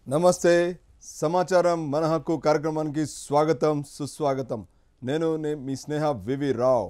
నమస్తే సమాచారం మన హక్కు కార్యక్రమానికి స్వాగతం సుస్వాగతం నేను నే- మీ స్నేహ వివి రావ్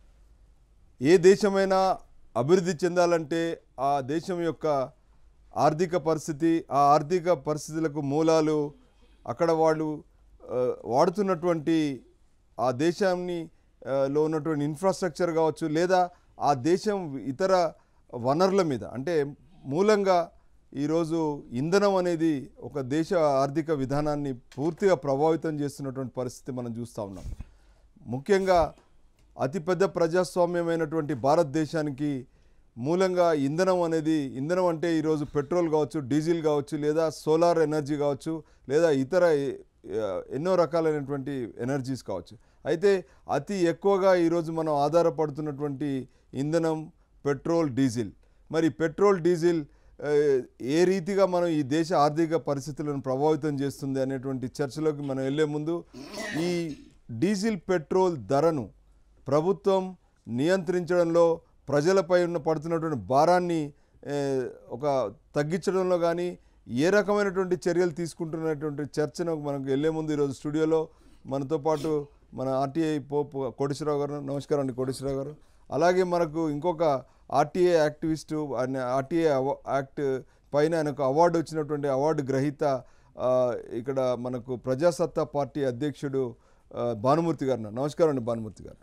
ఏ దేశమైనా అభివృద్ధి చెందాలంటే ఆ దేశం యొక్క ఆర్థిక పరిస్థితి ఆ ఆర్థిక పరిస్థితులకు మూలాలు అక్కడ వాళ్ళు ఆ, వాడుతున్నటువంటి ఆ దేశాన్ని ఆ, లో ఉన్నటువంటి ఇన్ఫ్రాస్ట్రక్చర్ కావచ్చు లేదా ఆ దేశం ఇతర వనరుల మీద అంటే మూలంగా ఈరోజు ఇంధనం అనేది ఒక దేశ ఆర్థిక విధానాన్ని పూర్తిగా ప్రభావితం చేస్తున్నటువంటి పరిస్థితి మనం చూస్తూ ఉన్నాం ముఖ్యంగా అతిపెద్ద ప్రజాస్వామ్యమైనటువంటి భారతదేశానికి మూలంగా ఇంధనం అనేది ఇంధనం అంటే ఈరోజు పెట్రోల్ కావచ్చు డీజిల్ కావచ్చు లేదా సోలార్ ఎనర్జీ కావచ్చు లేదా ఇతర ఆ, ఎన్నో రకాలైనటువంటి ఎనర్జీస్ కావచ్చు అయితే అతి ఎక్కువగా ఈరోజు మనం ఆధారపడుతున్నటువంటి ఇంధనం పెట్రోల్ డీజిల్ మరి పెట్రోల్ డీజిల్ ఆ, ఏ రీతిగా మనం ఈ దేశ ఆర్థిక పరిస్థితులను ప్రభావితం చేస్తుంది అనేటువంటి చర్చలోకి మనం వెళ్ళే ముందు ఈ డీజిల్ పెట్రోల్ ధరను ప్రభుత్వం నియంత్రించడంలో ప్రజలపై ఉన్న పడుతున్నటువంటి భారాన్ని ఏ, ఒక తగ్గించడంలో కానీ ఏ రకమైనటువంటి చర్యలు తీసుకుంటున్నటువంటి చర్చను మనకు వెళ్ళే ముందు ఈరోజు స్టూడియోలో మనతో పాటు మన ఆర్టీఐ పోప్ కోటేశ్వరరావు గారు నమస్కారం అండి కోటేశ్వరరావు గారు అలాగే మనకు ఇంకొక ఆర్టీఏ యాక్టివిస్టు ఆయన ఆర్టీఏ అవ- యాక్ట్ పైన ఆయనకు అవార్డు వచ్చినటువంటి అవార్డు గ్రహీత ఆ, ఇక్కడ మనకు ప్రజాసత్తా పార్టీ అధ్యక్షుడు ఆ, భానుమూర్తి గారు నమస్కారం అండి భానుమూర్తి గారు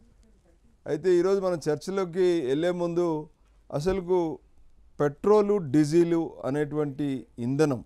అయితే ఈరోజు మనం చర్చలోకి వెళ్ళే ముందు అసలుకు పెట్రోలు డీజిలు అనేటువంటి ఇంధనం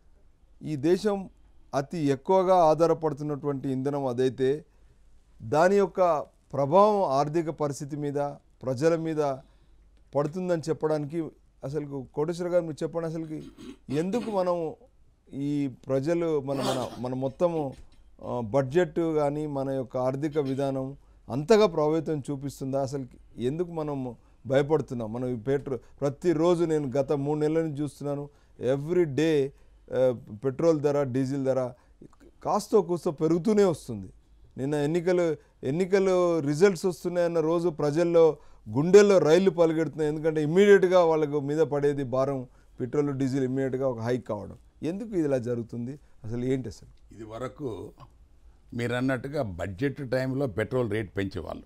ఈ దేశం అతి ఎక్కువగా ఆధారపడుతున్నటువంటి ఇంధనం అదైతే దాని యొక్క ప్రభావం ఆర్థిక పరిస్థితి మీద ప్రజల మీద పడుతుందని చెప్పడానికి అసలు కోటేశ్వర గారు మీరు చెప్పండి అసలుకి ఎందుకు మనం ఈ ప్రజలు మన మన మన మొత్తము ఆ, బడ్జెట్ కానీ మన యొక్క ఆర్థిక విధానం అంతగా ప్రభావితం చూపిస్తుందా అసలు ఎందుకు మనం భయపడుతున్నాం మనం ఈ పెట్రో ప్రతిరోజు నేను గత మూడు నెలల నుంచి చూస్తున్నాను ఎవ్రీ డే పెట్రోల్ ధర డీజిల్ ధర కాస్తో కూస్తో పెరుగుతూనే వస్తుంది నిన్న ఎన్నికలు ఎన్నికలు రిజల్ట్స్ వస్తున్నాయన్న రోజు ప్రజల్లో గుండెల్లో రైళ్లు పలుగెడుతున్నాయి ఎందుకంటే ఇమ్మీడియట్గా వాళ్ళకు మీద పడేది భారం పెట్రోల్ డీజిల్ ఇమ్మీడియట్గా ఒక హైక్ కావడం ఎందుకు ఇది ఇలా జరుగుతుంది అసలు ఏంటి అసలు ఇది వరకు మీరు అన్నట్టుగా బడ్జెట్ టైంలో పెట్రోల్ రేట్ పెంచేవాళ్ళు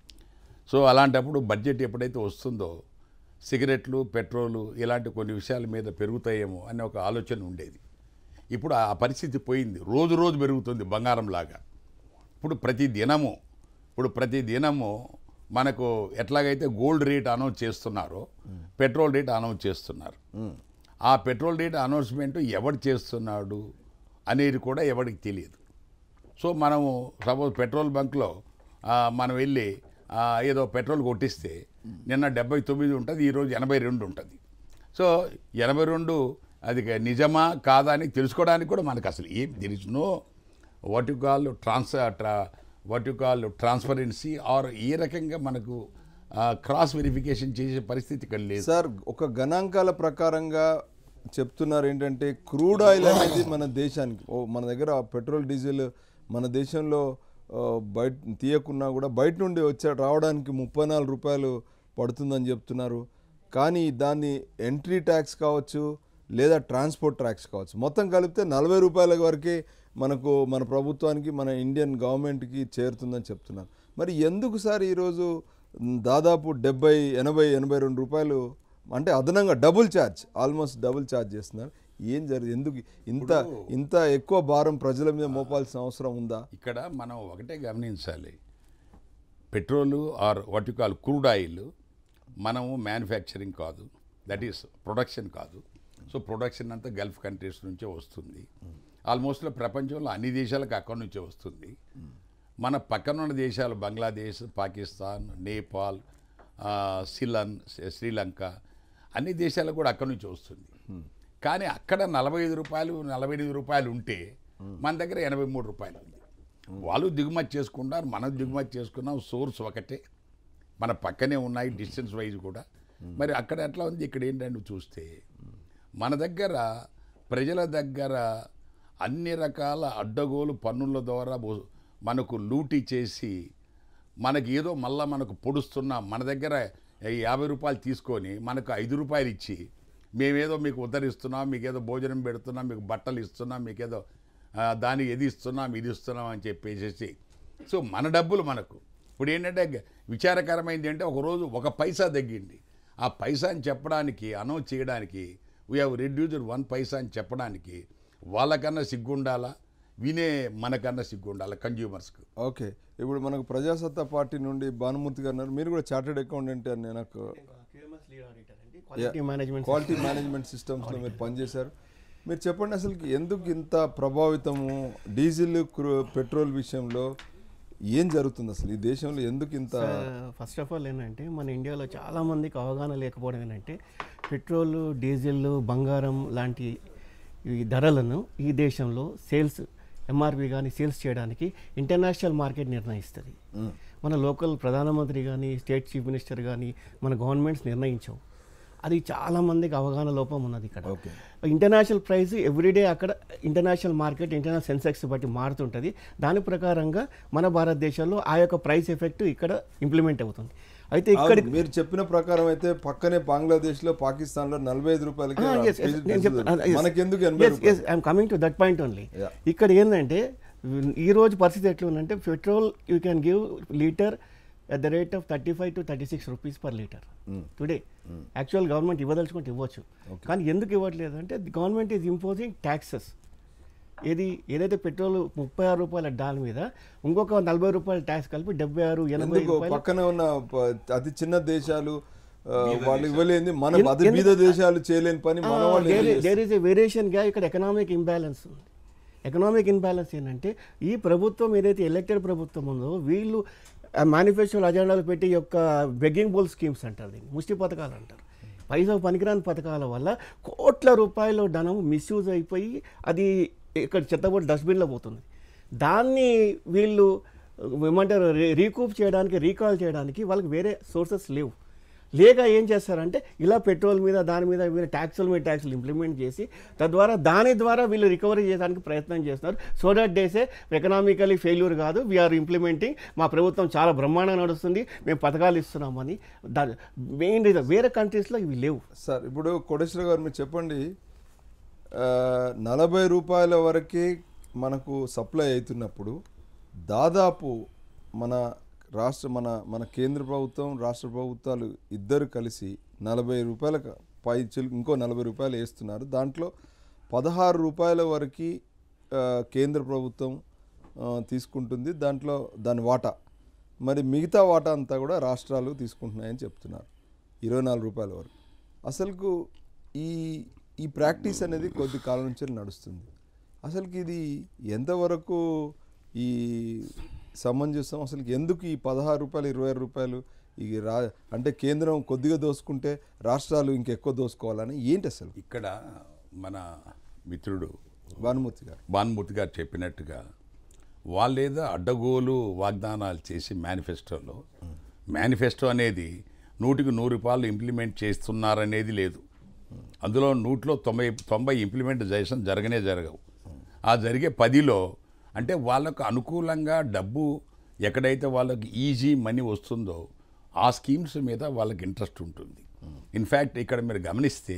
సో అలాంటప్పుడు బడ్జెట్ ఎప్పుడైతే వస్తుందో సిగరెట్లు పెట్రోలు ఇలాంటి కొన్ని విషయాల మీద పెరుగుతాయేమో అనే ఒక ఆలోచన ఉండేది ఇప్పుడు ఆ పరిస్థితి పోయింది రోజు రోజు పెరుగుతుంది బంగారం లాగా ఇప్పుడు ప్రతి దినము ఇప్పుడు ప్రతి దినము మనకు ఎట్లాగైతే గోల్డ్ రేట్ అనౌన్స్ చేస్తున్నారో పెట్రోల్ రేట్ అనౌన్స్ చేస్తున్నారు ఆ పెట్రోల్ రేట్ అనౌన్స్మెంట్ ఎవడు చేస్తున్నాడు అనేది కూడా ఎవరికి తెలియదు సో మనము సపోజ్ పెట్రోల్ బంక్లో ఆ, మనం వెళ్ళి ఆ, ఏదో పెట్రోల్ కొట్టిస్తే నిన్న డెబ్బై తొమ్మిది ఉంటుంది ఈరోజు ఎనభై రెండు ఉంటుంది సో ఎనభై రెండు అది నిజమా కాదా అని తెలుసుకోవడానికి కూడా మనకు అసలు ఏం there is no what you call trans what you call transparency or ఏ రకంగా మనకు క్రాస్ వెరిఫికేషన్ చేసే పరిస్థితి ఇక్కడ లేదు సార్ ఒక గణాంకాల ప్రకారంగా చెప్తున్నారు ఏంటంటే క్రూడ్ ఆయిల్ అనేది మన దేశానికి ఓ మన దగ్గర పెట్రోల్ డీజిల్ మన దేశంలో ఆ, బయట తీయకున్నా కూడా బయట నుండి వచ్చే రావడానికి ముప్పై నాలుగు రూపాయలు పడుతుందని చెప్తున్నారు కానీ దాన్ని ఎంట్రీ ట్యాక్స్ కావచ్చు లేదా ట్రాన్స్పోర్ట్ ట్యాక్స్ కావచ్చు మొత్తం కలిపితే నలభై రూపాయల వరకే మనకు మన ప్రభుత్వానికి మన ఇండియన్ గవర్నమెంట్కి చేరుతుందని చెప్తున్నారు మరి ఎందుకు సార్ ఈరోజు మ్, దాదాపు డెబ్బై ఎనభై ఎనభై రెండు రూపాయలు అంటే అదనంగా double charge almost double charge చేస్తున్నారు ఏం జరిగింది ఎందుకు ఇంత ఇంత ఎక్కువ భారం ప్రజల మీద మోపాల్సిన అవసరం ఉందా ఇక్కడ మనం ఒకటే గమనించాలి petrol or what you call crude oil మనము మ్యానుఫ్యాక్చరింగ్ కాదు దట్ ఈస్ ప్రొడక్షన్ కాదు సో ప్రొడక్షన్ అంతా గల్ఫ్ కంట్రీస్ నుంచే వస్తుంది ఆల్మోస్ట్ ప్రపంచంలో అన్ని దేశాలకు అక్కడి నుంచే వస్తుంది మన పక్కన ఉన్న దేశాలు బంగ్లాదేశ్ పాకిస్తాన్ నేపాల్ ఆ, సిలన్ శ్రీలంక అన్ని దేశాలకు కూడా అక్కడి నుంచి వస్తుంది కానీ అక్కడ నలభై ఐదు రూపాయలు నలభై ఎనిమిది రూపాయలు ఉంటే మన దగ్గర ఎనభై మూడు రూపాయలు ఉంది వాళ్ళు దిగుమతి చేసుకుంటారు మనం దిగుమతి చేసుకున్నాం సోర్స్ ఒకటే మన పక్కనే ఉన్నాయి డిస్టెన్స్ వైజ్ కూడా మరి అక్కడ ఎట్లా ఉంది ఇక్కడ ఏంటంటే చూస్తే మన దగ్గర ప్రజల దగ్గర అన్ని రకాల అడ్డగోలు పన్నుల ద్వారా బో- మనకు లూటీ చేసి మనకి ఏదో మళ్ళా మనకు పొడుస్తున్నా మన దగ్గర ఈ యాభై రూపాయలు తీసుకొని మనకు ఐదు రూపాయలు ఇచ్చి మేమేదో మీకు ఉద్ధరిస్తున్నాం మీకు ఏదో భోజనం పెడుతున్నాం మీకు బట్టలు ఇస్తున్నాం మీకేదో ఆ, దానికి ఇది ఇస్తున్నాం ఇది ఇస్తున్నాం అని చెప్పేసేసి సో మన డబ్బులు మనకు ఇప్పుడు ఏంటంటే గ- విచారకరమైంది అంటే ఒకరోజు ఒక పైసా తగ్గింది ఆ పైసా అని చెప్పడానికి అనౌన్స్ చేయడానికి we have reduced one paisa అని చెప్పడానికి వాళ్ళకన్నా సిగ్గుండాలా వినే మనకన్నా సిగ్గుండాలా కన్జ్యూమర్స్కి ఓకే ఇప్పుడు మనకు ప్రజాసత్తా పార్టీ నుండి భానుమూర్తి గారు ఉన్నారు. మీరు కూడా చార్టెడ్ అకౌంటెంట్ అని నాకు క్యూఎంఎస్ లీడ్ ఆడిటర్ అండి క్వాలిటీ మేనేజ్మెంట్ క్వాలిటీ మేనేజ్మెంట్ సిస్టమ్స్లో మీరు పనిచేశారు మీరు చెప్పండి అసలు ఎందుకు ఇంత ప్రభావితము డీజిల్ క్రూ- పెట్రోల్ విషయంలో ఏం జరుగుతుంది అసలు ఈ దేశంలో ఎందుకు ఇంత ఫస్ట్ ఆఫ్ ఆల్ ఏంటంటే మన ఇండియాలో చాలా మందికి అవగాహన లేకపోవడం ఏంటంటే పెట్రోల్ డీజిల్ బంగారం లాంటి ఈ ధరలను ఈ దేశంలో సేల్స్ ఎంఆర్పి కానీ సేల్స్ చేయడానికి ఇంటర్నేషనల్ మార్కెట్ నిర్ణయిస్తుంది మన లోకల్ ప్రధానమంత్రి కానీ స్టేట్ చీఫ్ మినిస్టర్ కానీ మన గవర్నమెంట్స్ నిర్ణయించవు అది చాలా మందికి అవగాహన లోపం ఉన్నది ఇక్కడ ఓకే ఇంటర్నేషనల్ ప్రైస్ ఎవ్రీడే అక్కడ ఇంటర్నేషనల్ మార్కెట్ ఇంటర్నేషనల్ సెన్సెక్స్ బట్టి మారుతుంటుంది దాని ప్రకారంగా మన భారతదేశంలో ఆ యొక్క ప్రైస్ ఎఫెక్ట్ ఇక్కడ ఇంప్లిమెంట్ అవుతుంది అయితే ఇక్కడ అవును, మీరు చెప్పిన ప్రకారం అయితే పక్కనే బంగ్లాదేశ్ లో పాకిస్తాన్ లో నలభై ఐదు రూపాయలకి మనకెందుకు ఎనభై రూపాయలు I'm coming to that point only Yeah. ఇక్కడ ఏంటంటే ఈ రోజు పరిస్థితి ఎట్లా ఉందంటే petrol you can give litre at the rate of thirty five to thirty six rupees per litre today actual government ఇవ్వదలుచుకుంటే ఇవ్వచ్చు కానీ ఎందుకు ఇవ్వట్లేదు అంటే గవర్నమెంట్ ఈజ్ ఇంపోజింగ్ ట్యాక్సెస్ ఏది ఏదైతే పెట్రోల్ ముప్పై ఆరు రూపాయల దాని మీద ఇంకొక నలభై రూపాయల ట్యాక్స్ కలిపి డెబ్బై ఆరు ఎనభై ఎందుకు రూపాయలు పక్కన ఉన్న ప- అతి చిన్న దేశాలు ఆ, వాళ్ళు ఇవ్వలేంది మన అతి బీద దేశాలు చేయలేని పని మన వాళ్ళు ఎందుకు చేస్తారు? దేర్ ఈస్ ఎ వేరియేషన్గా ఇక్కడ ఎకనామిక్ ఇంబ్యాలెన్స్ ఉంది ఎకనామిక్ ఇంబ్యాలెన్స్ ఏంటంటే ఈ ప్రభుత్వం ఏదైతే ఎలక్టెడ్ ప్రభుత్వం ఉందో వీళ్ళు మేనిఫెస్టోల్ అజెండాలు పెట్టి ఈ యొక్క బెగ్గింగ్ బోల్ స్కీమ్స్ అంటారు దీన్ని ముష్టి పథకాలు అంటారు పైసా పనికిరాని పథకాల వల్ల కోట్ల రూపాయల ధనం మిస్యూజ్ అయిపోయి అది ఇక్కడ చెత్తబోటు డస్ట్బిన్లో పోతుంది దాన్ని వీళ్ళు ఏమంటారు రీ- రీకూప్ చేయడానికి రీకాల్ చేయడానికి వాళ్ళకి వేరే సోర్సెస్ లేవు లేక ఏం చేస్తారంటే ఇలా పెట్రోల్ మీద దాని మీద వీళ్ళు ట్యాక్సుల మీద ట్యాక్సులు ఇంప్లిమెంట్ చేసి తద్వారా దాని ద్వారా వీళ్ళు రికవరీ చేయడానికి ప్రయత్నం చేస్తున్నారు సో దట్ డేసే ఎకనామికలీ ఫెయిల్యూర్ కాదు వీఆర్ ఇంప్లిమెంటింగ్ మా ప్రభుత్వం చాలా బ్రహ్మాండంగా నడుస్తుంది మేము పథకాలు ఇస్తున్నామని దా మెయిన్ రీజన్ వేరే కంట్రీస్లో ఇవి లేవు సార్ ఇప్పుడు కోటేశ్వర గారు మీరు చెప్పండి ఆ, నలభై రూపాయల వరకే మనకు సప్లై అవుతున్నప్పుడు దాదాపు మన రాష్ట్ర మన మన కేంద్ర ప్రభుత్వం రాష్ట్ర ప్రభుత్వాలు ఇద్దరు కలిసి నలభై రూపాయల పై చిల్- ఇంకో నలభై రూపాయలు వేస్తున్నారు దాంట్లో పదహారు రూపాయల వరకు ఆ, కేంద్ర ప్రభుత్వం ఆ, తీసుకుంటుంది దాంట్లో దాని వాటా మరి మిగతా వాటా అంతా కూడా రాష్ట్రాలు తీసుకుంటున్నాయని చెప్తున్నారు ఇరవై నాలుగు రూపాయల వరకు అసలుకు ఈ ఈ ప్రాక్టీస్ అనేది కొద్ది కాలం నుంచి నడుస్తుంది అసలుకి ఇది ఎంతవరకు ఈ సమంజసం అసలు ఎందుకు ఈ పదహారు రూపాయలు ఇరవై ఆరు రూపాయలు ఈ రా అంటే కేంద్రం కొద్దిగా దోసుకుంటే రాష్ట్రాలు ఇంకెక్కువ దోసుకోవాలని ఏంటి అసలు ఇక్కడ మన మిత్రుడు భానుమూర్తి గారు భానుమూర్తి గారు చెప్పినట్టుగా వాళ్ళేదో అడ్డగోలు వాగ్దానాలు చేసి మేనిఫెస్టోలో మేనిఫెస్టో అనేది నూటికి నూరు రూపాయలు ఇంప్లిమెంట్ చేస్తున్నారనేది లేదు అందులో నూటిలో తొంభై తొంభై ఇంప్లిమెంటేషన్ జరగనే జరగవు ఆ జరిగే పదిలో అంటే వాళ్ళకు అనుకూలంగా డబ్బు ఎక్కడైతే వాళ్ళకి ఈజీ మనీ వస్తుందో ఆ స్కీమ్స్ మీద వాళ్ళకి ఇంట్రెస్ట్ ఉంటుంది ఇన్ఫ్యాక్ట్ ఇక్కడ మీరు గమనిస్తే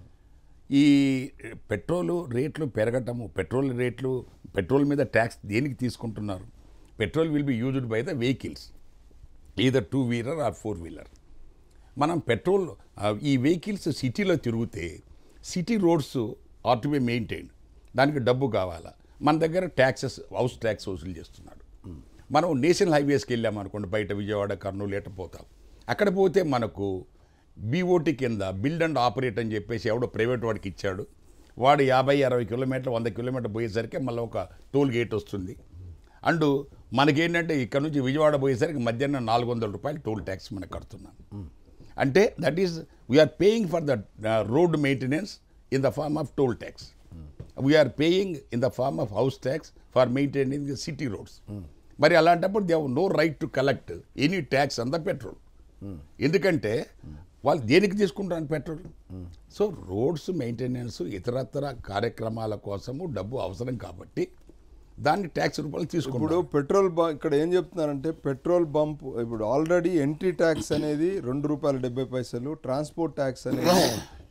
ఈ పెట్రోలు రేట్లు పెరగటము పెట్రోల్ రేట్లు పెట్రోల్ మీద ట్యాక్స్ దేనికి తీసుకుంటున్నారు petrol will be used by the vehicles either two wheeler or four wheeler మనం పెట్రోల్ ఆ, ఈ వెహికల్స్ సిటీలో తిరిగితే city roads are to be maintain దానికి డబ్బు కావాలా మన దగ్గర ట్యాక్సెస్ హౌస్ ట్యాక్స్ వసూలు చేస్తున్నాడు మనం నేషనల్ హైవేస్కి వెళ్ళామనుకోండి బయట విజయవాడ కర్నూలు ఎట్ట పోతాం అక్కడ పోతే మనకు బీఓటీ కింద బిల్డ్ అండ్ ఆపరేట్ అని చెప్పేసి ఎవడో ప్రైవేట్ వాడికి ఇచ్చాడు వాడు యాభై అరవై కిలోమీటర్లు వంద కిలోమీటర్ పోయేసరికి మళ్ళీ ఒక టోల్ గేట్ వస్తుంది అండ్ మనకేంటంటే ఇక్కడ నుంచి విజయవాడ పోయేసరికి మధ్యాహ్నం నాలుగు వందల రూపాయలు టోల్ ట్యాక్స్ మనకు కడుతున్నాం అంటే that is we're paying for the road maintenance in the form of toll tax we're paying in the form of house tax for maintaining the city roads మరి అలాంటప్పుడు they no right to collect any tax on the petrol ఎందుకంటే వాళ్ళు దేనికి తీసుకుంటారు petrol so roads maintenance ఇతరత్ర కార్యక్రమాల కోసము డబ్బు అవసరం కాబట్టి దాన్ని ట్యాక్స్ రూపాయలు ఇప్పుడు తీసుకుంటారు పెట్రోల్ బం ఇక్కడ ఏం చెప్తున్నారంటే పెట్రోల్ బంప్ ఇప్పుడు ఆల్రెడీ ఎంట్రీ ట్యాక్స్ అనేది రెండు రూపాయల డెబ్బై పైసలు ట్రాన్స్పోర్ట్ ట్యాక్స్ అనేది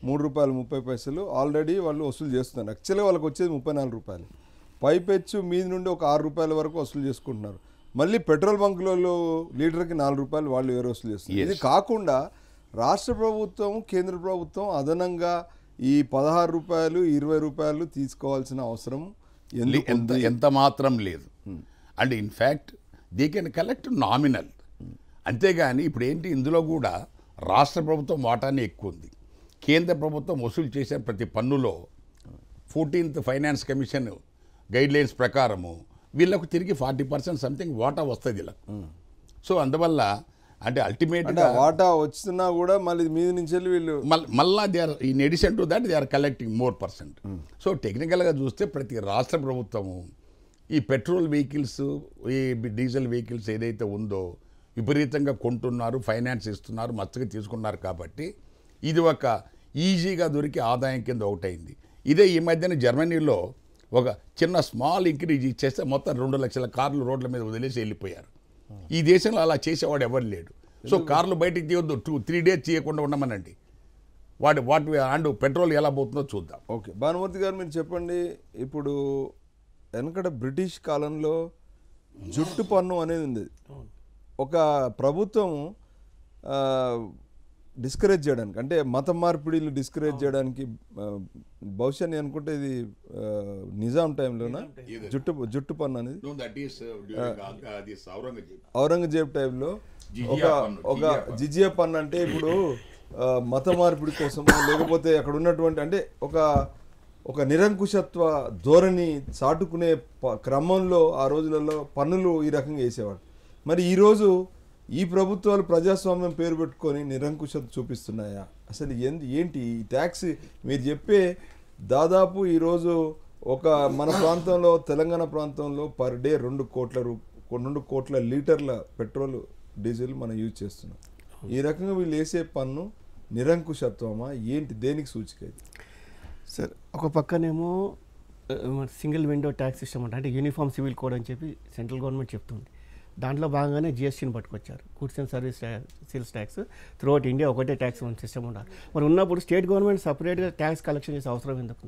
మూడు రూపాయలు ముప్పై పైసలు ఆల్రెడీ వాళ్ళు వసూలు చేస్తున్నారు యాక్చువల్గా వాళ్ళకి వచ్చేది ముప్పై నాలుగు రూపాయలు పైపెచ్చు మీది నుండి ఒక ఆరు రూపాయల వరకు వసూలు చేసుకుంటున్నారు మళ్ళీ పెట్రోల్ బంకులలో లీటర్కి నాలుగు రూపాయలు వాళ్ళు వేరే వసూలు చేస్తున్నారు ఇది కాకుండా రాష్ట్ర ప్రభుత్వం కేంద్ర ప్రభుత్వం అదనంగా ఈ పదహారు రూపాయలు ఇరవై రూపాయలు తీసుకోవాల్సిన అవసరం ఎందుకు ఎంత ఎంత మాత్రం లేదు and in fact they can collect nominal అంతేగాని ఇప్పుడు ఏంటి ఇందులో కూడా రాష్ట్ర ప్రభుత్వం వాటానే ఎక్కువ ఉంది కేంద్ర ప్రభుత్వం వసూలు చేసే ప్రతి పన్నులో fourteenth finance commission guidelines ప్రకారము వీళ్ళకు తిరిగి ఫార్టీ పర్సెంట్ సంథింగ్ వాటా వస్తుంది వీళ్ళకు సో అందువల్ల అంటే అంటే అల్టిమేట్గా వాటా వచ్చినా కూడా మళ్ళీ మీది నుంచి వెళ్ళి వీళ్ళు మల్- మళ్ళా they are in addition to that they are collecting more percent so టెక్నికల్గా చూస్తే ప్రతి రాష్ట్ర ప్రభుత్వము ఈ పెట్రోల్ వెహికల్స్ ఈ డీజిల్ వెహికల్స్ ఏదైతే ఉందో విపరీతంగా కొంటున్నారు ఫైనాన్స్ ఇస్తున్నారు మచ్చగా తీసుకున్నారు కాబట్టి ఇది ఒక ఈజీగా దొరికి ఆదాయం కింద ఒకటైంది ఇదే ఈ మధ్యన జర్మనీలో ఒక చిన్న స్మాల్ ఇంక్రీజ్ ఇచ్చేస్తే మొత్తం రెండు లక్షల కార్లు రోడ్ల మీద వదిలేసి వెళ్ళిపోయారు ఈ దేశంలో అలా చేసేవాడు ఎవరు లేడు సో కార్లు బయటికి తీయొద్దు టూ త్రీ డేస్ చేయకుండా ఉండమనండి వాటి వాటి అండ్ పెట్రోల్ ఎలా పోతుందో చూద్దాం ఓకే భానుమూర్తి గారు మీరు చెప్పండి ఇప్పుడు వెనకట బ్రిటిష్ కాలంలో జుట్టు పన్ను అనేది ఉంది ఒక ప్రభుత్వం డిస్కరేజ్ చేయడానికి అంటే మత మార్పిడిలు డిస్కరేజ్ చేయడానికి ఆ, బహుశా నేను అనుకుంటే ఇది ఆ, నిజాం టైంలోనా జుట్టు జుట్టు పన్ను అనేది ఔరంగజేబ్ టైంలో ఒక జిజియా పన్ను, ఒక జిజియా పన్ను. జిజియా పన్ను అంటే ఇప్పుడు ఆ, మత మార్పిడి కోసం లేకపోతే అక్కడ ఉన్నటువంటి అంటే ఒక ఒక నిరంకుశత్వ ధోరణి చాటుకునే ప- క్రమంలో ఆ రోజులలో పన్నులు ఈ రకంగా వేసేవాడు మరి ఈరోజు ఈ ప్రభుత్వాలు ప్రజాస్వామ్యం పేరు పెట్టుకొని నిరంకుశత చూపిస్తున్నాయా అసలు ఎందు ఏంటి ఈ ట్యాక్స్ మీరు చెప్పే దాదాపు ఈరోజు ఒక మన ప్రాంతంలో తెలంగాణ ప్రాంతంలో పర్ డే రెండు కోట్ల రూ రెండు కోట్ల లీటర్ల పెట్రోల్ డీజిల్ మనం యూజ్ చేస్తున్నాం ఈ రకంగా వీళ్ళు వేసే పన్ను నిరంకుశత్వమా ఏంటి దేనికి సూచిక ఇది సార్ ఒక పక్కనేమో సింగిల్ విండో ట్యాక్స్ సిస్టమ్ అంటే అంటే యూనిఫామ్ సివిల్ కోడ్ అని చెప్పి సెంట్రల్ గవర్నమెంట్ చెప్తుంది దాంట్లో భాగంగానే జిఎస్టీని పట్టుకొచ్చారు goods and service sales tax throughout India ఒకటే ట్యాక్స్ సిస్టమ్ ఉండాలి మరి ఉన్నప్పుడు స్టేట్ గవర్నమెంట్ సపరేట్గా ట్యాక్స్ కలెక్షన్ చేసే అవసరం ఎందుకు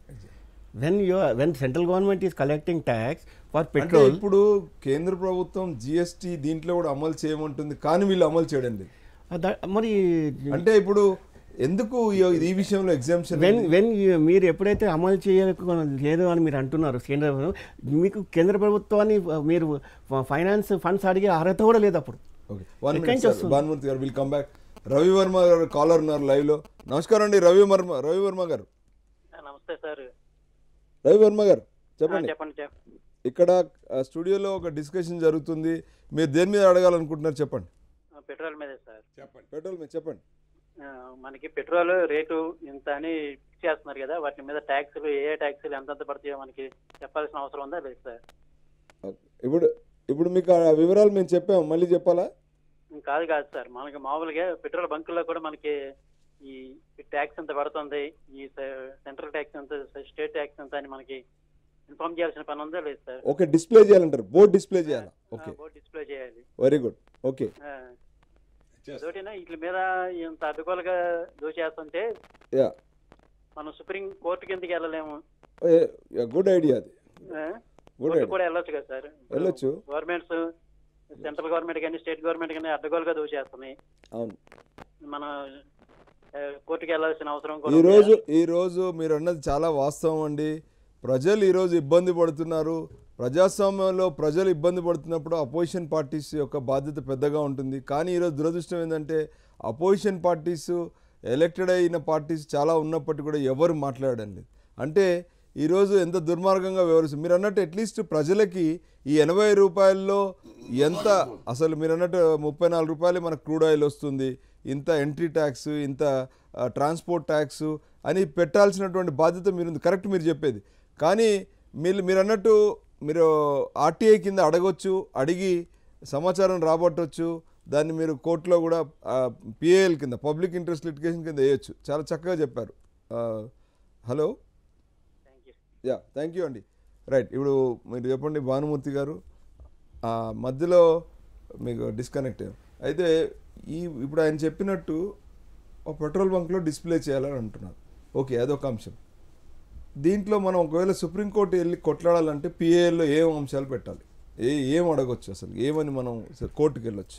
when you when central government is collecting tax for అంటే పెట్రోల్ ఇప్పుడు కేంద్ర ప్రభుత్వం జిఎస్టీ దీంట్లో కూడా అమలు చేయమంటుంది కానీ వీళ్ళు అమలు చేయడం లేదు మరి అంటే ఇప్పుడు ఎందుకు ఈ- ఈ విషయంలో ఎగ్జామ్షన్ వెన్ వెన్ యు- మీరు ఎప్పుడైతే అమలు చేయలేదు అని మీరు అంటున్నారు కేంద్ర ప్రభుత్వం, మీకు కేంద్ర ప్రభుత్వాన్ని ఆ, మీరు ఫైనాన్స్ ఫండ్స్ అడిగే అర్హత కూడా లేదు అప్పుడు ఓకే వన్ ఎక్కడి నుంచి వస్తుంది? Bhanumurthy garu will come back Ravi Varma garu caller ఉన్నారు లైవ్ లో నమస్కారం అండి రవి వర్మ రవి వర్మ గారు నమస్తే సార్ రవి వర్మ గారు ఆ, చెప్పండి చెప్పండి చెప్ ఇక్కడ ఆ, స్టూడియోలో ఒక డిస్కషన్ జరుగుతుంది మీరు దేని మీద అడగాలనుకుంటున్నారు చెప్పండి ఆ, పెట్రోల్ మీదే సార్ చెప్పండి పెట్రోల్ మీద చెప్పండి ఆ, మనకి పెట్రోల్ రేటు ఇంత అని ఫిక్స్ చేస్తున్నారు కదా వాటి మీద ట్యాక్సులు ఏ ఏ ట్యాక్సులు ఎంతెంత పడతాయో మనకి చెప్పాల్సిన అవసరం ఉందా లేదు సార్ ఓకే. ఇప్పుడు ఇప్పుడు మీకు ఆ వివరాలు మేము చెప్పాము మళ్ళీ చెప్పాలా కాదు కాదు సార్ మనకి మామూలుగా పెట్రోల్ బంకుల్లో కూడా మనకి ఈ ట్యాక్స్ ఎంత పడుతుంది ఈ స- సెంట్రల్ ట్యాక్స్ ఎంత స్టేట్ ట్యాక్స్ ఎంత అని మనకి ఇన్ఫార్మ్ చేయాల్సిన పని ఉందా లేదు సార్ ఓకే డిస్ప్లే చేయాలంటారు బోర్డ్ డిస్ప్లే చేయాలి ఓకే బోర్డు డిస్ప్లే చేయాలి వెరీ గుడ్ ఓకే ఆ, అదొకటేనా వీటి మీద ఇంత అడ్డుకోలుగా దోచేస్తుంటే యా మనం సుప్రీం కోర్టు కిందకి వెళ్ళలేము గుడ్ ఐడియా అది ఆ? గుడ్ కోర్టు ఐడియా కూడా వెళ్ళొచ్చు కదా సార్ వెళ్ళొచ్చు. గవర్నమెంట్స్ సెంట్రల్ గవర్నమెంట్ కానీ స్టేట్ గవర్నమెంట్ కానీ అడ్డగోలుగా దోచేస్తున్నాయి అవును మనం ఆ, కోర్టుకి వెళ్ళాల్సిన అవసరం కూడా ఈ ఉంది. రోజు ఈ రోజు మీరు అన్నది చాలా వాస్తవం అండి ప్రజలు ఈరోజు ఇబ్బంది పడుతున్నారు ప్రజాస్వామ్యంలో ప్రజలు ఇబ్బంది పడుతున్నప్పుడు అపోజిషన్ పార్టీస్ యొక్క బాధ్యత పెద్దగా ఉంటుంది కానీ ఈరోజు దురదృష్టం ఏంటంటే అపోజిషన్ పార్టీస్ ఎలక్టెడ్ అయిన పార్టీస్ చాలా ఉన్నప్పటికీ కూడా ఎవరు మాట్లాడడం లేదు అంటే ఈరోజు ఎంత దుర్మార్గంగా వ్యవహరిస్తుంది మీరు అన్నట్టు అట్లీస్ట్ ప్రజలకి ఈ ఎనభై రూపాయల్లో ఎంత అసలు మీరు అన్నట్టు ముప్పై నాలుగు రూపాయలు మనకు క్రూడ్ ఆయిల్ వస్తుంది ఇంత ఎంట్రీ ట్యాక్స్ ఇంత ఆ, ట్రాన్స్పోర్ట్ ట్యాక్స్ అని పెట్టాల్సినటువంటి బాధ్యత మీరు కరెక్ట్ మీరు చెప్పేది కానీ మీరు మీరు అన్నట్టు మీరు ఆర్టీఐ కింద అడగొచ్చు అడిగి సమాచారం రాబట్టవచ్చు దాన్ని మీరు కోర్టులో కూడా పిఏఎల్ కింద పబ్లిక్ ఇంట్రెస్ట్ లిటిగేషన్ కింద వేయొచ్చు చాలా చక్కగా చెప్పారు ఆ, hello Thank you. Yeah thank you అండి రైట్ ఇప్పుడు మీరు చెప్పండి భానుమూర్తి గారు ఆ, మధ్యలో మీకు డిస్కనెక్ట్ అయ్యాం అయితే ఈ ఇప్పుడు ఆయన చెప్పినట్టు ఒక పెట్రోల్ బంక్లో డిస్ప్లే చేయాలని అంటున్నారు ఓకే అదొక అంశం దీంట్లో మనం ఒకవేళ సుప్రీంకోర్టు వెళ్ళి కొట్లాడాలంటే పిఏఎల్లో ఏం అంశాలు పెట్టాలి ఏ ఏం అడగొచ్చు అసలు ఏమని మనం అసలు కోర్టుకి వెళ్ళొచ్చు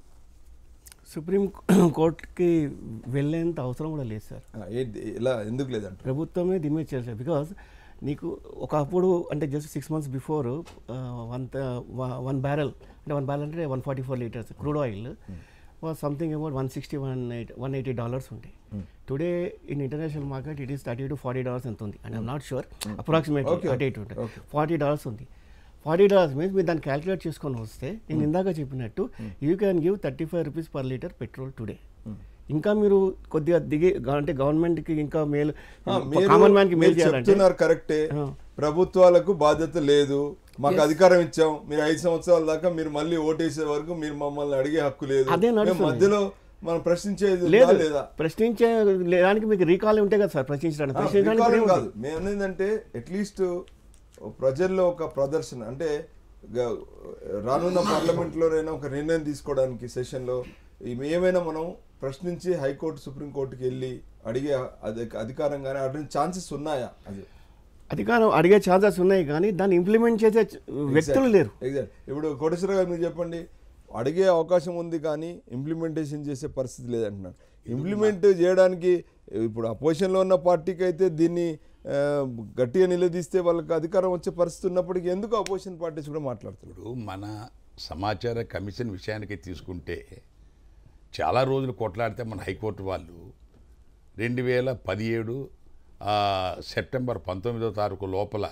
సుప్రీం కోర్టుకి వెళ్ళేంత అవసరం కూడా లేదు సార్ ఆ, ఏంటి ఇలా ఎందుకు లేదంటారు ప్రభుత్వమే దీని మీద చేస్తారు బికాస్ నీకు ఒకప్పుడు అంటే just six months before one one barrel అంటే వన్ బ్యారెల్ అంటే one forty four litres crude oil was something about one sixty one eight one eighty dollars ఉంటాయి today in international market it is thirty to forty dollars ఎంత ఉంది and I'm not sure approximately Okay, thirty eight ఉంటుంది okay. Forty dollars ఉంది forty dollars means మీరు దాన్ని calculate చేసుకొని వస్తే నేను ఇందాక చెప్పినట్టు you can give thirty five rupees per litre petrol today ఇంకా మీరు కొద్దిగా దిగి అంటే గవర్నమెంట్కి ఇంకా మేలు ఆ, మీరు- కామన్ మ్యాన్కి మేలు మీరు చేయాలంటే చెప్తున్నారు కరెక్టే ఆ. ప్రభుత్వాలకు బాధ్యత లేదు మాకు అధికారం ఇచ్చాం మీరు ఐదు సంవత్సరాల దాకా మీరు మళ్ళీ ఓటేసే వరకు మీరు మమ్మల్ని అడిగే హక్కు లేదు అదే మేము నడుస్తుంది. మధ్యలో మనం ప్రశ్నించేది ఉందా లేదు లేదా ప్రశ్నించే దానికి మీకు రీకాల్ ఉంటాయి కదా సార్ ప్రశ్నించడానికి ఆ, ప్రశ్నించడానికి వికారం ఏముంది? కాదు మేము ఏంటంటే అట్లీస్ట్ ప్రజల్లో ఒక ప్రదర్శన అంటే గ- రానున్న పార్లమెంట్లోనైనా ఒక నిర్ణయం తీసుకోవడానికి సెషన్లో ఈ- ఏమైనా మనం ప్రశ్నించి హైకోర్టు సుప్రీంకోర్టుకి వెళ్ళి అడిగే అధి- అధికారం కానీ అటువంటి ఛాన్సెస్ ఉన్నాయా అది అధికారం అడిగే ఛాన్సెస్ ఉన్నాయి కానీ దాన్ని ఇంప్లిమెంట్ చేసే చ- వ్యక్తులు లేరు ఎగ్జాక్ట్ ఇప్పుడు కోటేశ్వర గారు మీరు చెప్పండి అడిగే అవకాశం ఉంది కానీ ఇంప్లిమెంటేషన్ చేసే పరిస్థితి లేదంటున్నారు ఇంప్లిమెంట్ చేయడానికి ఇప్పుడు అపోజిషన్లో ఉన్న పార్టీకి అయితే దీన్ని ఆ, గట్టిగా నిలదీస్తే వాళ్ళకి అధికారం వచ్చే పరిస్థితి ఉన్నప్పటికీ ఎందుకు అపోజిషన్ పార్టీస్ కూడా మాట్లాడుతున్నారు ఇప్పుడు మన సమాచార కమిషన్ విషయానికి తీసుకుంటే చాలా రోజులు కొట్లాడితే మన హైకోర్టు వాళ్ళు రెండు వేల పదిహేడు సెప్టెంబర్ పంతొమ్మిదో తారీఖు లోపల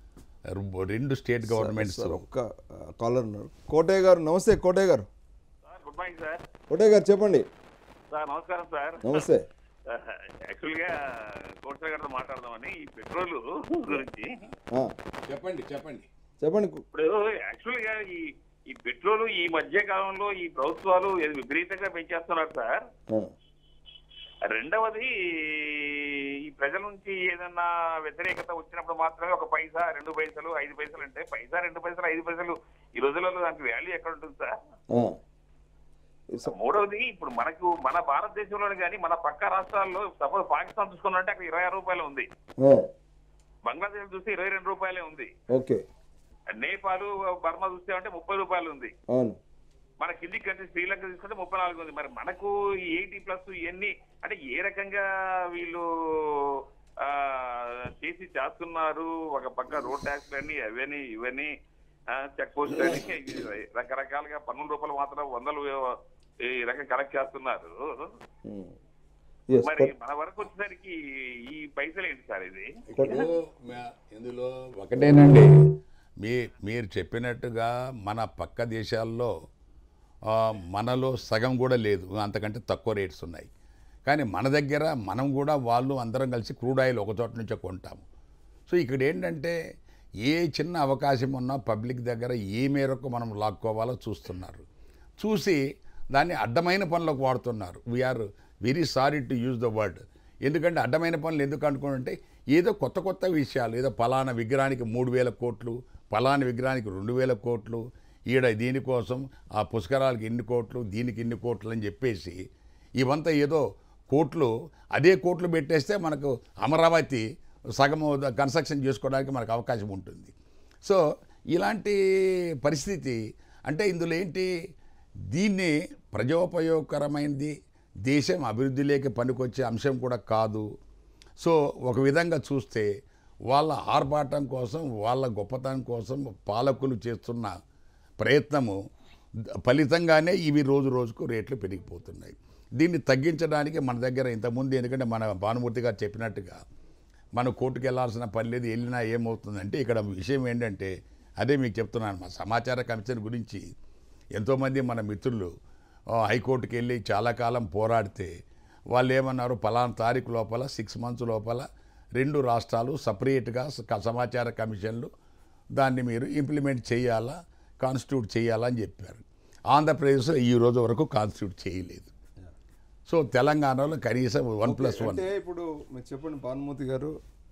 రు- రెండు స్టేట్ గవర్నమెంట్స్ సార్ ఒక్క కాలర్ ఉన్నారు కోటయ్య గారు నమస్తే Kotaiah garu sir good morning sir Kotaiah garu చెప్పండి సార్ నమస్కారం సార్ నమస్తే యాక్చువల్గా కోట్ల గారితో మాట్లాడదామని ఈ పెట్రోల్ గురించి ఆ, చెప్పండి చెప్పండి చెప్పండి ఇప్పుడు యాక్చువల్గా ఈ ఈ పెట్రోల్ ఈ మధ్య కాలంలో ఈ ప్రభుత్వాలు ఏది విపరీతంగా పెంచేస్తున్నారు సార్ ఆ, రెండవది ఈ ప్రజల నుంచి ఏదన్నా వ్యతిరేకత వచ్చినప్పుడు మాత్రమే ఒక పైసా రెండు పైసలు ఐదు పైసలు అంటే పైసా రెండు పైసలు ఐదు పైసలు ఈ రోజులలో దానికి వాల్యూ ఎక్కడ ఉంటుంది సార్ ఆ. స- మూడవది ఇప్పుడు మనకు మన భారతదేశంలోనే కానీ మన పక్క రాష్ట్రాల్లో సపోజ్ పాకిస్తాన్ చూసుకున్నట్టే అక్కడ ఇరవై ఆరు రూపాయలు ఉంది ఆ, బంగ్లాదేశ్ చూస్తే ఇరవై రెండు రూపాయలే ఉంది ఓకే నేపాల్ బర్మా చూస్తే అంటే ముప్పై రూపాయలు ఉంది అవును మన కింది కంట్రీ శ్రీలంక తీసుకుంటే ముప్పై నాలుగు ఉంది మరి మనకు ఈ ఎయిటీ ప్లస్ ఇవన్నీ అంటే ఏ రకంగా వీళ్ళు ఆ, చేసి చేస్తున్నారు ఒక పక్క రోడ్ ట్యాక్స్ అని అవన్నీ ఇవన్నీ చెక్ పోస్ట్ అని రకరకాలుగా పన్నుల రూపాయలు మాత్రం వందలు ఈ రకం కలెక్ట్ చేస్తున్నారు ఉమ్. Yes, మరి కోట- మన వరకు వచ్చేసరికి ఈ పైసలు ఏంటి సార్ ఇది ఇప్పుడు మ- ఇందులో ఒకటేనండి మీ మీరు చెప్పినట్టుగా మన పక్క దేశాల్లో ఆ, మనలో సగం కూడా లేదు అంతకంటే తక్కువ రేట్స్ ఉన్నాయి కానీ మన దగ్గర మనం కూడా వాళ్ళు అందరం కలిసి క్రూడ్ ఆయిల్ ఒక చోట నుంచే కొంటాము సో ఇక్కడ ఏంటంటే ఏ చిన్న అవకాశం ఉన్నా పబ్లిక్ దగ్గర ఏ మేరకు మనం లాక్కోవాలో చూస్తున్నారు చూసి దాన్ని అడ్డమైన పనులకు వాడుతున్నారు we're very sorry to use the word ఎందుకంటే అడ్డమైన పనులు ఎందుకు అనుకుంటే ఏదో కొత్త కొత్త విషయాలు ఏదో పలానా విగ్రహానికి మూడు వేల కోట్లు పలానా విగ్రహానికి రెండు వేల కోట్లు ఈడ దీనికోసం ఆ పుష్కరాలకి ఇన్ని కోట్లు దీనికి ఇన్ని కోట్లు అని చెప్పేసి ఇవంతా ఏదో కోట్లు అదే కోట్లు పెట్టేస్తే మనకు అమరావతి సగము కన్స్ట్రక్షన్ చేసుకోవడానికి మనకు అవకాశం ఉంటుంది సో ఇలాంటి పరిస్థితి అంటే ఇందులో ఏంటి దీన్ని ప్రజోపయోగకరమైనది దేశం అభివృద్ధిలోకి పనికొచ్చే అంశం కూడా కాదు సో ఒక విధంగా చూస్తే వాళ్ళ ఆర్భాటం కోసం వాళ్ళ గొప్పతనం కోసం పాలకులు చేస్తున్న ప్రయత్నము ద- ఫలితంగానే ఇవి రోజు రోజుకు రేట్లు పెరిగిపోతున్నాయి దీన్ని తగ్గించడానికి మన దగ్గర ఇంతకుముందు ఎందుకంటే మన భానుమూర్తి గారు చెప్పినట్టుగా మనం కోర్టుకు వెళ్ళాల్సిన పని లేదు వెళ్ళినా ఏమవుతుందంటే ఇక్కడ విషయం ఏంటంటే అదే మీకు చెప్తున్నాను మా సమాచార కమిషన్ గురించి ఎంతోమంది మన మిత్రులు ఆ, హైకోర్టుకి వెళ్ళి చాలా కాలం పోరాడితే వాళ్ళు ఏమన్నారు పలానా తారీఖు లోపల సిక్స్ మంత్స్ లోపల రెండు రాష్ట్రాలు సపరేట్గా స- సమాచార కమిషన్లు దాన్ని మీరు ఇంప్లిమెంట్ చేయాలా కాన్స్టిట్యూట్ చేయాలా అని చెప్పారు ఆంధ్రప్రదేశ్లో ఈ రోజు వరకు కాన్స్టిట్యూట్ చేయలేదు సో తెలంగాణలో కనీసం వన్ ప్లస్ వన్ అంటే ఇప్పుడు మీరు చెప్పండి భానుమూర్తి గారు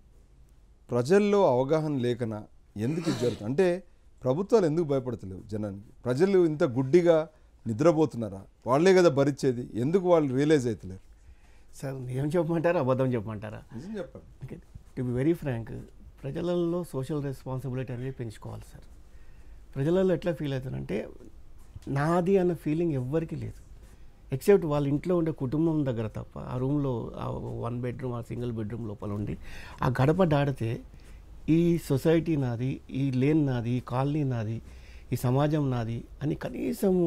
ప్రజల్లో అవగాహన లేకన ఎందుకు ఇది జరుగుతుంది అంటే ప్రభుత్వాలు ఎందుకు భయపడతలేవు జనానికి ప్రజలు ఇంత గుడ్డిగా నిద్రపోతున్నారా వాళ్ళే కదా భరించేది ఎందుకు వాళ్ళు రియలైజ్ అవుతలేరు సార్ నిజం చెప్పమంటారా అబద్ధం చెప్పమంటారా నిజం చెప్పండి okay to be very frank ప్రజలలో సోషల్ రెస్పాన్సిబిలిటీ అనేది పెంచుకోవాలి సార్ ప్రజలలో ఎట్లా ఫీల్ అవుతారంటే నాది అన్న ఫీలింగ్ ఎవ్వరికీ లేదు ఎక్సెప్ట్ వాళ్ళ ఇంట్లో ఉండే కుటుంబం దగ్గర తప్ప ఆ రూమ్లో ఆ వన్ బెడ్రూమ్ ఆ సింగిల్ బెడ్రూమ్ లోపల ఉండి ఆ గడప దాడితే ఈ సొసైటీ నాది ఈ లేన్ నాది ఈ కాలనీ నాది ఈ సమాజం నాది అని కనీసము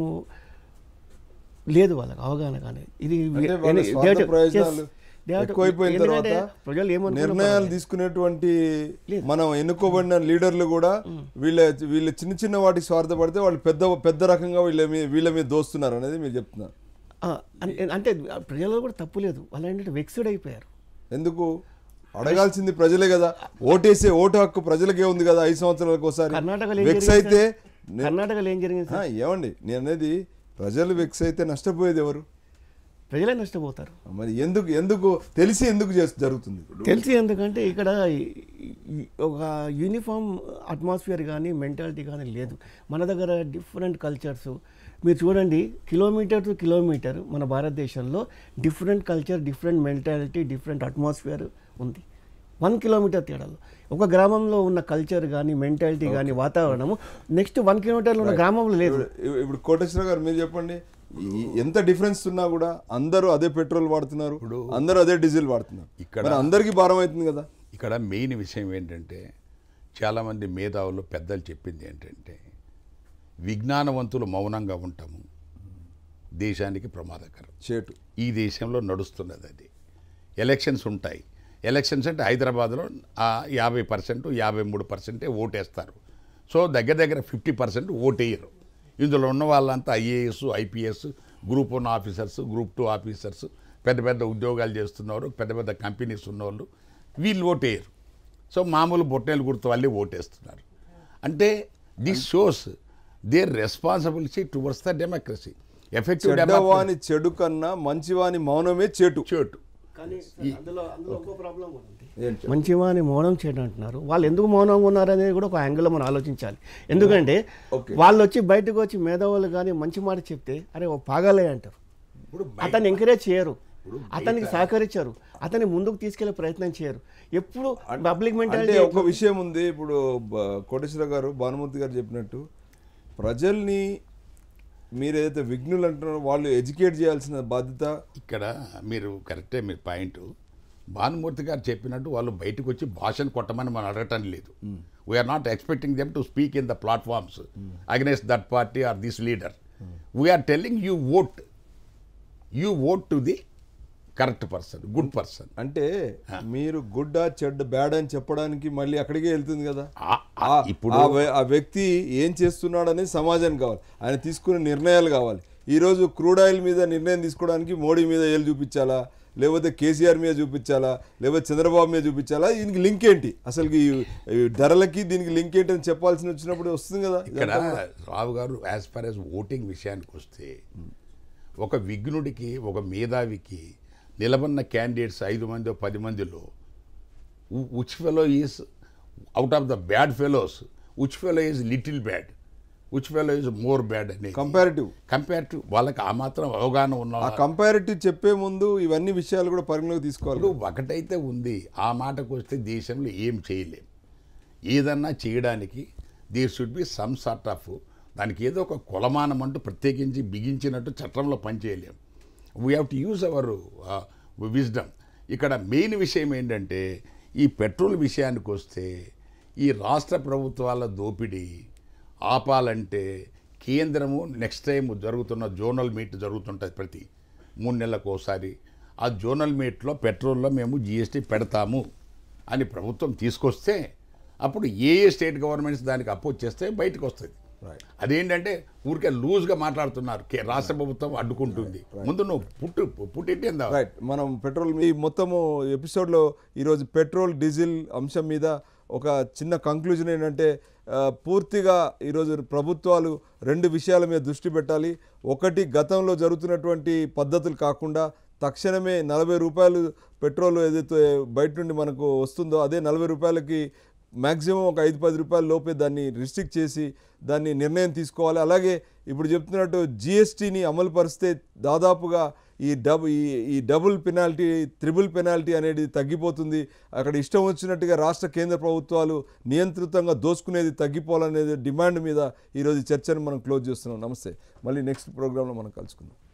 లేదు వాళ్ళకి అవగాహన కానీ ఇది అంటే వాళ్ళ they స్వార్థ have to- ప్రయోజనాలు yes, they have to- ఎక్కువైపోయిన ఎందుకంటే తర్వాత ప్రజలు ఏమనుకున్నా నిర్ణయాలు పర్వాలేదు. తీసుకునేటువంటి లేదు. మనం ఎన్నుకోబడిన లీడర్లు కూడా వీళ్ళ వీళ్ళ చిన్న చిన్న వాటికి స్వార్థపడితే వాళ్ళు పెద్ద పెద్ద రకంగా వీళ్ళ మీద వీళ్ళ మీద దోస్తున్నారు అనేది మీరు చెప్తున్నారు ఆ, అన్- అంటే ప్రజలలో కూడా తప్పు లేదు వాళ్ళు ఏంటంటే వెక్స్డ్ అయిపోయారు ఎందుకు అడగాల్సింది ప్రజలే కదా ఓటేసే ఓటు హక్కు ప్రజలకే ఉంది కదా ఐదు సంవత్సరాలకు ఒకసారి కర్ణాటకలో ఏం వెక్స్ జరిగింది అయితే సార్? కర్ణాటకలో ఏం జరిగింది ఆ, సార్ ఏమండి నేను అనేది ప్రజలు వెక్స్ అయితే నష్టపోయేది ఎవరు ప్రజలే నష్టపోతారు మరి ఎందుకు ఎందుకు తెలిసి ఎందుకు చేస్- జరుగుతుంది తెలిసి ఎందుకంటే ఇక్కడ ఈ- ఈ- ఒక యూనిఫామ్ అట్మాస్ఫియర్ కానీ మెంటాలిటీ కానీ లేదు మన దగ్గర డిఫరెంట్ కల్చర్స్ మీరు చూడండి కిలోమీటర్ టు కిలోమీటర్ మన భారతదేశంలో different culture different mentality different atmosphere ఉంది వన్ కిలోమీటర్ తేడాలో ఒక గ్రామంలో ఉన్న కల్చర్ కానీ మెంటాలిటీ కానీ వాతావరణము నెక్స్ట్ వన్ కిలోమీటర్లో ఉన్న గ్రామంలో లేదు ఇప్పుడు- ఇప్పుడు కోటేశ్వర గారు మీరు చెప్పండి ఈ- ఎంత డిఫరెన్స్ ఉన్నా కూడా అందరూ అదే పెట్రోల్ వాడుతున్నారు అందరూ అదే డీజిల్ వాడుతున్నారు ఇక్కడ- మరి అందరికీ భారం అవుతుంది కదా ఇక్కడ మెయిన్ విషయం ఏంటంటే చాలామంది మేధావులు పెద్దలు చెప్పింది ఏంటంటే విజ్ఞానవంతులు మౌనంగా ఉంటాము దేశానికి ప్రమాదకరం చేటు ఈ దేశంలో నడుస్తున్నది అది ఎలక్షన్స్ ఉంటాయి ఎలక్షన్స్ అంటే హైదరాబాద్లో ఆ యాభై పర్సెంట్ యాభై మూడు పర్సెంటే ఓటేస్తారు సో దగ్గర దగ్గర ఫిఫ్టీ పర్సెంట్ ఓటేయరు ఇందులో ఉన్న వాళ్ళంతా IAS IPS group one officers group two officers పెద్ద పెద్ద ఉద్యోగాలు చేస్తున్నవారు పెద్ద పెద్ద కంపెనీస్ ఉన్నవాళ్ళు వీళ్ళు ఓటేయరు సో మామూలు బొట్టేలు గుర్తు వాళ్ళే ఓటేస్తున్నారు అంటే this shows their responsibility towards the democracy effective చెడ్డవాని చెడు కన్నా మంచివాని మౌనమే చేటు చోటు కానీ అందులో అందులో ఇంకో ప్రాబ్లం ఉంది ఏంటి? మంచివాని మౌనం చేయడం అంటున్నారు వాళ్ళు ఎందుకు మౌనంగా ఉన్నారు అనేది కూడా ఒక యాంగిల్లో మనం ఆలోచించాలి ఎందుకంటే ఓకే. వాళ్ళు వచ్చి బయటకు వచ్చి మేధావులు కానీ మంచి మాట చెప్తే అరే ఓ పాగాలే అంటారు అతన్ని ఎంకరేజ్ చేయరు అతనికి సహకరించారు అతన్ని ముందుకు తీసుకెళ్లే ప్రయత్నం చేయరు ఎప్పుడు పబ్లిక్ అంటే మెంటాలిటీ ఒక విషయం ఉంది ఇప్పుడు బ- కోటేశ్వర గారు భానుమూర్తి గారు చెప్పినట్టు ప్రజల్ని మీరు ఏదైతే విఘ్నులు అంటున్నారో వాళ్ళు ఎడ్యుకేట్ చేయాల్సిన బాధ్యత ఇక్కడ మీరు కరెక్టే మీ పాయింట్ భానుమూర్తి గారు చెప్పినట్టు వాళ్ళు బయటకు వచ్చి భాషను కొట్టమని మనం అడగటం లేదు we are not expecting them to speak in the platforms against that party or this leader we are telling you vote you vote to the correct person good person అంటే మీరు గుడ్ చెడ్డ బ్యాడ్ అని చెప్పడానికి మళ్ళీ అక్కడికే వెళ్తుంది కదా ఆ- ఇప్పుడు ఆ వ్య- ఆ వ్యక్తి ఏం చేస్తున్నాడు అనేది సమాజానికి కావాలి ఆయన తీసుకునే నిర్ణయాలు కావాలి ఈరోజు క్రూడ్ ఆయిల్ మీద నిర్ణయం తీసుకోవడానికి మోడీ మీద ఏళ్ళు చూపించాలా లేకపోతే కేసీఆర్ మీద చూపించాలా లేకపోతే చంద్రబాబు మీద చూపించాలా దీనికి లింక్ ఏంటి అసలు ఈ ఈ ధరలకి దీనికి లింక్ ఏంటి అని చెప్పాల్సి వచ్చినప్పుడు వస్తుంది కదా ఇక్కడ రావు గారు యాజ్ ఫార్ యాజ్ ఓటింగ్ విషయానికి వస్తే ఒక విఘ్నుడికి ఒక మేధావికి నిలబడిన క్యాండిడేట్స్ ఐదు మంది పది మందిలో which fellow is out of the bad fellows which fellow is little bad which fellow is more bad అని కంపారిటివ్ కంపేర్ టు వాళ్ళకి ఆ మాత్రం అవగాహన ఉన్న ఆ కంపారిటివ్ చెప్పే ముందు ఇవన్నీ విషయాలు కూడా పరిగణలోకి తీసుకోవాలి ఇప్పుడు ఒకటైతే ఉంది ఆ మాటకు వస్తే దేశంలో ఏం చేయలేం ఏదన్నా చేయడానికి there should be some sort of దానికి ఏదో ఒక కొలమానం అంటూ ప్రత్యేకించి బిగించినట్టు చట్టంలో పనిచేయలేం we have to use our wisdom ఇక్కడ మెయిన్ విషయం ఏంటంటే ఈ పెట్రోల్ విషయానికి వస్తే ఈ రాష్ట్ర ప్రభుత్వాల దోపిడీ ఆపాలంటే కేంద్రము నెక్స్ట్ టైం జరుగుతున్న జోనల్ మీట్ జరుగుతుంటుంది ప్రతి మూడు నెలలకు ఒకసారి ఆ జోనల్ మీట్లో పెట్రోల్లో మేము జిఎస్టీ పెడతాము అని ప్రభుత్వం తీసుకొస్తే అప్పుడు ఏ ఏ స్టేట్ గవర్నమెంట్స్ దానికి అపోజ్ చేస్తే బయటకు వస్తుంది Right. అదేంటంటే ఊరికే లూజ్గా మాట్లాడుతున్నారు కే- రాష్ట్ర ప్రభుత్వం అడ్డుకుంటుంది ముందు నువ్వు పుట్టు పుట్టిందా రైట్ మనం పెట్రోల్ ఈ మొత్తము ఎపిసోడ్లో ఈరోజు పెట్రోల్ డీజిల్ అంశం మీద ఒక చిన్న కంక్లూజన్ ఏంటంటే ఆ, పూర్తిగా ఈరోజు ప్రభుత్వాలు రెండు విషయాల మీద దృష్టి పెట్టాలి ఒకటి గతంలో జరుగుతున్నటువంటి పద్ధతులు కాకుండా తక్షణమే నలభై రూపాయలు పెట్రోల్ ఏదైతే బయట నుండి మనకు వస్తుందో అదే నలభై రూపాయలకి మ్యాక్సిమం ఒక ఐదు పది రూపాయల లోపే దాన్ని రిస్ట్రిక్ట్ చేసి దాన్ని నిర్ణయం తీసుకోవాలి అలాగే ఇప్పుడు చెప్తున్నట్టు జిఎస్టీని అమలు పరిస్తే దాదాపుగా ఈ డబ్ ఈ ఈ డబుల్ పెనాల్టీ త్రిబుల్ పెనాల్టీ అనేది తగ్గిపోతుంది అక్కడ ఇష్టం వచ్చినట్టుగా రాష్ట్ర కేంద్ర ప్రభుత్వాలు నియంత్రితంగా దోచుకునేది తగ్గిపోవాలనేది డిమాండ్ మీద ఈరోజు ఈ చర్చను మనం క్లోజ్ చేస్తున్నాం నమస్తే మళ్ళీ నెక్స్ట్ ప్రోగ్రాంలో మనం కలుసుకుందాం